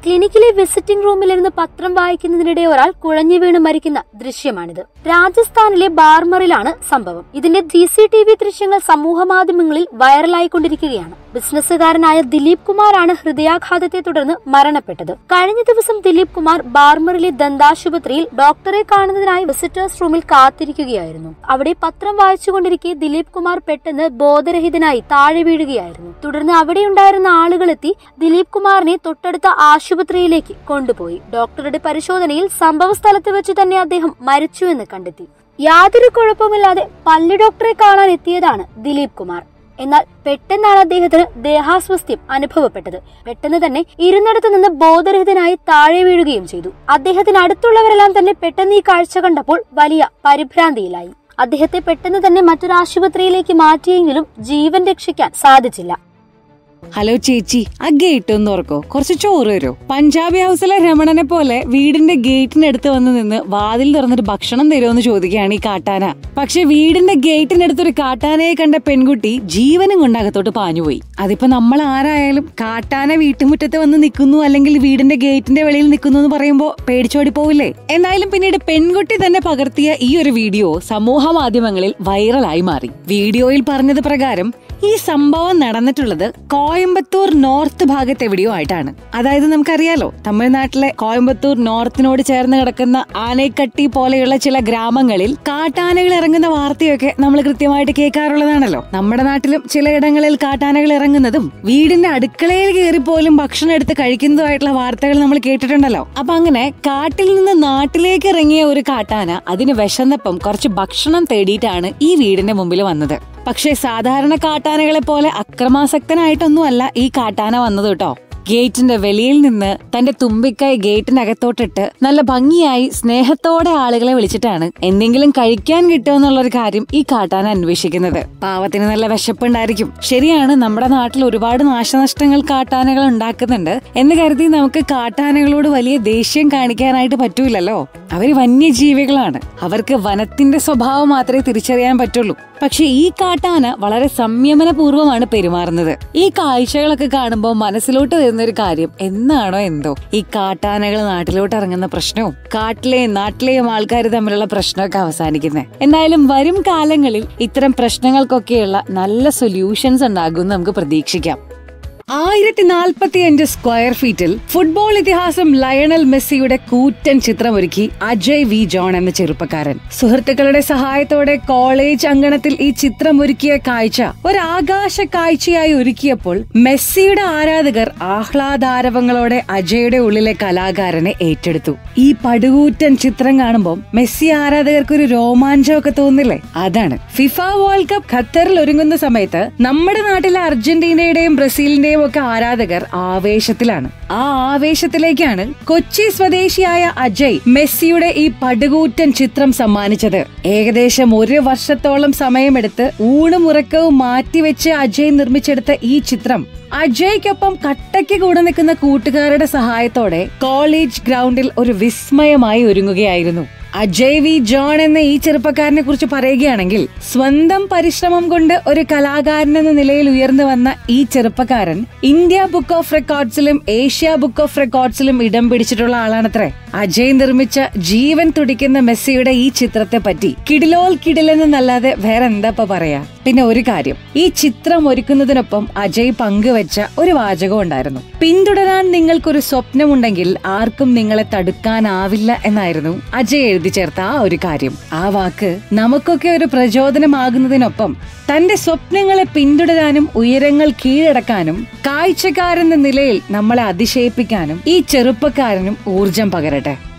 ക്ലിനിക്കിലെ visiting റൂമിലിരുന്ന് പത്രം വായിക്കുന്നതിനിടെ ഒരാൾ കുഴഞ്ഞു വീണ് മരിക്കുന്ന ദൃശ്യമാണിത് രാജസ്ഥാനിലെ ബാർമറിലാണ് സംഭവം ഇതിന്റെ ജി സി ടി വി ദൃശ്യങ്ങൾ സമൂഹ മാധ്യമങ്ങളിൽ വൈറലായിക്കൊണ്ടിരിക്കുകയാണ് ബിസിനസ്സുകാരനായ ദിലീപ് കുമാറാണ് ഹൃദയാഘാതത്തെ തുടർന്ന് മരണപ്പെട്ടത് കഴിഞ്ഞ ദിവസം ദിലീപ് കുമാർ ബാർമറിലെ ദന്താശുപത്രിയിൽ ഡോക്ടറെ കാണുന്നതിനായി വിസിറ്റേഴ്സ് റൂമിൽ കാത്തിരിക്കുകയായിരുന്നു അവിടെ പത്രം വായിച്ചുകൊണ്ടിരിക്കെ ദിലീപ് കുമാർ പെട്ടെന്ന് ബോധരഹിതനായി താഴെ വീഴുകയായിരുന്നു തുടർന്ന് അവിടെയുണ്ടായിരുന്ന ആളുകൾ എത്തി ദിലീപ് കുമാറിനെ തൊട്ടടുത്ത ആശുപത്രിയിലേക്ക് കൊണ്ടുപോയി ഡോക്ടറുടെ പരിശോധനയിൽ സംഭവ സ്ഥലത്ത് വെച്ച് തന്നെ അദ്ദേഹം മരിച്ചു എന്ന് കണ്ടെത്തി യാതൊരു കുഴപ്പമില്ലാതെ പല്ല് ഡോക്ടറെ കാണാൻ എത്തിയതാണ് ദിലീപ് കുമാർ എന്നാൽ പെട്ടെന്നാണ് അദ്ദേഹത്തിന് ദേഹാസ്വസ്ഥ്യം അനുഭവപ്പെട്ടത് പെട്ടെന്ന് തന്നെ ഇരുന്നിടത്ത് നിന്ന് ബോധരഹിതനായി താഴെ വീഴുകയും ചെയ്തു അദ്ദേഹത്തിന് അടുത്തുള്ളവരെല്ലാം തന്നെ പെട്ടെന്ന് ഈ കാഴ്ച കണ്ടപ്പോൾ വലിയ പരിഭ്രാന്തിയിലായി അദ്ദേഹത്തെ പെട്ടെന്ന് തന്നെ മറ്റൊരു ആശുപത്രിയിലേക്ക് മാറ്റിയെങ്കിലും ജീവൻ രക്ഷിക്കാൻ സാധിച്ചില്ല ഹലോ ചേച്ചി ആ ഗേറ്റ് ഒന്ന് ഓർക്കോ കുറച്ച് ചോറ് തരോ പഞ്ചാബി ഹൗസിലെ രമണനെ പോലെ വീടിന്റെ ഗേറ്റിനടുത്ത് വന്ന് നിന്ന് വാതിൽ തുറന്നിട്ട് ഭക്ഷണം തരുമെന്ന് ചോദിക്കുകയാണ് ഈ കാട്ടാന പക്ഷെ വീടിന്റെ ഗേറ്റിനടുത്ത് ഒരു കാട്ടാനയെ കണ്ട പെൺകുട്ടി ജീവനും കൊണ്ട് അകത്തോട്ട് പാഞ്ഞുപോയി അതിപ്പോ നമ്മൾ ആരായാലും കാട്ടാന വീട്ടുമുറ്റത്ത് വന്ന് നിൽക്കുന്നു അല്ലെങ്കിൽ വീടിന്റെ ഗേറ്റിന്റെ വെളിയിൽ നിൽക്കുന്നു എന്ന് പറയുമ്പോൾ പേടിച്ചോടി പോവില്ലേ എന്തായാലും പിന്നീട് പെൺകുട്ടി തന്നെ പകർത്തിയ ഈ ഒരു വീഡിയോ സമൂഹ മാധ്യമങ്ങളിൽ വൈറലായി മാറി വീഡിയോയിൽ പറഞ്ഞത് പ്രകാരം ഈ സംഭവം നടന്നിട്ടുള്ളത് കോയമ്പത്തൂർ നോർത്ത് ഭാഗത്ത് എവിടെയോ ആയിട്ടാണ് അതായത് നമുക്കറിയാലോ തമിഴ്നാട്ടിലെ കോയമ്പത്തൂർ നോർത്തിനോട് ചേർന്ന് കിടക്കുന്ന ആനൈക്കട്ടി പോലെയുള്ള ചില ഗ്രാമങ്ങളിൽ കാട്ടാനകൾ ഇറങ്ങുന്ന വാർത്തയൊക്കെ നമ്മൾ കൃത്യമായിട്ട് കേൾക്കാറുള്ളതാണല്ലോ നമ്മുടെ നാട്ടിലും ചിലയിടങ്ങളിൽ കാട്ടാനകൾ ഇറങ്ങുന്നതും വീടിന്റെ അടുക്കളയിൽ കയറി പോലും ഭക്ഷണം എടുത്ത് കഴിക്കുന്നതുമായിട്ടുള്ള വാർത്തകൾ നമ്മൾ കേട്ടിട്ടുണ്ടല്ലോ അപ്പൊ അങ്ങനെ കാട്ടിൽ നിന്ന് നാട്ടിലേക്ക് ഇറങ്ങിയ ഒരു കാട്ടാന അതിന് വിശന്നപ്പം കുറച്ച് ഭക്ഷണം തേടിയിട്ടാണ് ഈ വീടിന്റെ മുമ്പിൽ വന്നത് പക്ഷേ സാധാരണ കാട്ടാനകളെ പോലെ അക്രമാസക്തനായിട്ടൊന്നും അല്ല ഈ കാട്ടാന വന്നത് കേട്ടോ ഗേറ്റിന്റെ വെളിയിൽ നിന്ന് തന്റെ തുമ്പിക്കൈ ഗേറ്റിനകത്തോട്ടിട്ട് നല്ല ഭംഗിയായി സ്നേഹത്തോടെ ആളുകളെ വിളിച്ചിട്ടാണ് എന്തെങ്കിലും കഴിക്കാൻ കിട്ടുമെന്നുള്ള ഒരു കാര്യം ഈ കാട്ടാന അന്വേഷിക്കുന്നത് പാവത്തിന് നല്ല വിശപ്പുണ്ടായിരിക്കും ശരിയാണ് നമ്മുടെ നാട്ടിൽ ഒരുപാട് നാശനഷ്ടങ്ങൾ കാട്ടാനകൾ ഉണ്ടാക്കുന്നുണ്ട് എന്ന് കരുതി നമുക്ക് കാട്ടാനകളോട് വലിയ ദേഷ്യം കാണിക്കാനായിട്ട് പറ്റൂലല്ലോ അവര് വന്യജീവികളാണ് അവർക്ക് വനത്തിന്റെ സ്വഭാവം മാത്രമേ തിരിച്ചറിയാൻ പറ്റുള്ളൂ പക്ഷെ ഈ കാട്ടാന വളരെ സംയമനപൂർവ്വമാണ് പെരുമാറുന്നത് ഈ കാഴ്ചകളൊക്കെ കാണുമ്പോൾ മനസ്സിലോട്ട് വരുന്ന ഒരു കാര്യം എന്നാണോ എന്തോ ഈ കാട്ടാനകൾ നാട്ടിലോട്ട് ഇറങ്ങുന്ന പ്രശ്നവും കാട്ടിലെയും നാട്ടിലെയും ആൾക്കാർ തമ്മിലുള്ള പ്രശ്നമൊക്കെ അവസാനിക്കുന്നത് എന്തായാലും വരും കാലങ്ങളിൽ ഇത്തരം പ്രശ്നങ്ങൾക്കൊക്കെയുള്ള നല്ല സൊല്യൂഷൻസ് ഉണ്ടാകുമെന്ന് നമുക്ക് പ്രതീക്ഷിക്കാം ആയിരത്തി നാൽപ്പത്തി അഞ്ച് സ്ക്വയർ ഫീറ്റിൽ ഫുട്ബോൾ ഇതിഹാസം ലയണൽ മെസ്സിയുടെ കൂറ്റൻ ചിത്രമൊരുക്കി അജയ് വി ജോൺ എന്ന ചെറുപ്പക്കാരൻ സുഹൃത്തുക്കളുടെ സഹായത്തോടെ കോളേജ് അങ്കണത്തിൽ ഈ ചിത്രമൊരുക്കിയ കാഴ്ച ഒരാകാശ കാഴ്ചയായി ഒരുക്കിയപ്പോൾ മെസ്സിയുടെ ആരാധകർ ആഹ്ലാദാരവങ്ങളോടെ അജയുടെ ഉള്ളിലെ കലാകാരനെ ഏറ്റെടുത്തു ഈ പടുകൂറ്റൻ ചിത്രം കാണുമ്പോൾ മെസ്സി ആരാധകർക്ക് ഒരു രോമാഞ്ചമൊക്കെ തോന്നില്ലേ അതാണ് ഫിഫ വേൾഡ് കപ്പ് ഖത്തറിൽ ഒരുങ്ങുന്ന സമയത്ത് നമ്മുടെ നാട്ടിലെ അർജന്റീനയുടെയും ബ്രസീലിന്റെയും ഒക്കെ ആരാധകർ ആവേശത്തിലാണ് ആ ആവേശത്തിലേക്കാണ് കൊച്ചി സ്വദേശിയായ അജയ് മെസ്സിയുടെ ഈ പടുകൂറ്റൻ ചിത്രം സമ്മാനിച്ചത് ഏകദേശം ഒരു വർഷത്തോളം സമയമെടുത്ത് ഊണും ഉറക്കവും മാറ്റിവെച്ച് അജയ് നിർമ്മിച്ചെടുത്ത ഈ ചിത്രം അജയ്ക്കൊപ്പം കട്ടയ്ക്ക് കൂടെ നിൽക്കുന്ന കൂട്ടുകാരുടെ സഹായത്തോടെ കോളേജ് ഗ്രൗണ്ടിൽ ഒരു വിസ്മയമായി ഒരുങ്ങുകയായിരുന്നു അജയ് വി ജോൺ എന്ന ഈ ചെറുപ്പക്കാരനെ കുറിച്ച് പറയുകയാണെങ്കിൽ സ്വന്തം പരിശ്രമം കൊണ്ട് ഒരു കലാകാരൻ എന്ന നിലയിൽ ഉയർന്നു വന്ന ഈ ചെറുപ്പക്കാരൻ ഇന്ത്യ ബുക്ക് ഓഫ് റെക്കോർഡ്സിലും ഏഷ്യ ബുക്ക് ഓഫ് റെക്കോർഡ്സിലും ഇടം പിടിച്ചിട്ടുള്ള ആളാണത്രേ അജയ് നിർമ്മിച്ച ജീവൻ തുടിക്കുന്ന മെസ്സിയുടെ ഈ ചിത്രത്തെ പറ്റി കിടിലോൽ കിടിലെന്നല്ലാതെ വേറെ എന്താ പറയാ പിന്നെ ഒരു കാര്യം ഈ ചിത്രം ഒരുക്കുന്നതിനൊപ്പം അജയ് പങ്കുവെച്ച ഒരു വാചകം ഉണ്ടായിരുന്നു പിന്തുടരാൻ നിങ്ങൾക്കൊരു സ്വപ്നമുണ്ടെങ്കിൽ ആർക്കും നിങ്ങളെ തടുക്കാനാവില്ല എന്നായിരുന്നു അജയ് എഴുതി ചേർത്ത ആ ഒരു കാര്യം ആ വാക്ക് നമുക്കൊക്കെ ഒരു പ്രചോദനമാകുന്നതിനൊപ്പം തന്റെ സ്വപ്നങ്ങളെ പിന്തുടരാനും ഉയരങ്ങൾ കീഴടക്കാനും കാഴ്ചക്കാരെന്ന നിലയിൽ നമ്മളെ അതിശയിപ്പിക്കാനും ഈ ചെറുപ്പക്കാരനും ഊർജം പകരട്ടെ